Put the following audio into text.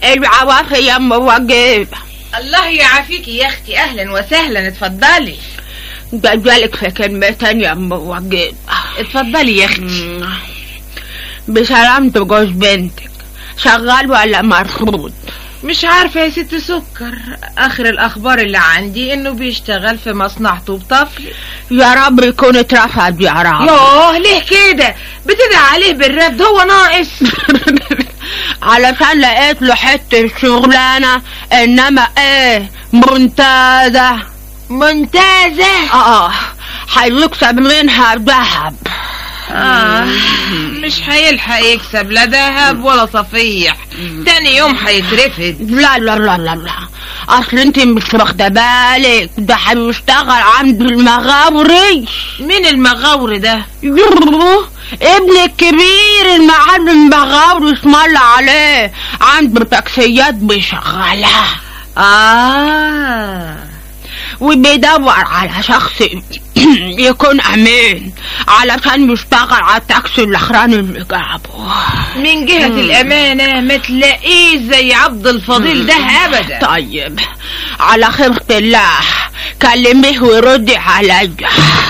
العوافي يا ام وجيب الله يعافيكي يا اختي اهلا وسهلا اتفضلي جايبالك في كلمتين يا ام وجيب اتفضلي يا اختي بسلامة جوز بنتك شغال ولا مرفوض مش عارفة يا ست سكر اخر الاخبار اللي عندي انه بيشتغل في مصنع طوب طفل يا رب يكون اترفض يا رب يوه ليه كده بتدعي عليه بالرفض هو ناقص علشان لقيت له حتة شغلانة انما ايه ممتازة ممتازة اه هيكسب منها ذهب آه مش هيلحق يكسب لا ذهب ولا صفيح تاني يوم هيترفد لا لا لا لا لا اصل انت مش واخده بالك ده هيشتغل عند المغاوري مين المغاور ده يوه، ابن الكبير المعلم مغاوري اسم الله عليه عنده تاكسيات بيشغلها اه وبيدور على شخص يكون امين علشان يشتغل على التاكسي الاخراني اللي جابه من جهة الأمانة ما تلاقيه زي عبد الفضيل ده أبدا طيب على خيرة الله كلميه وردي عليا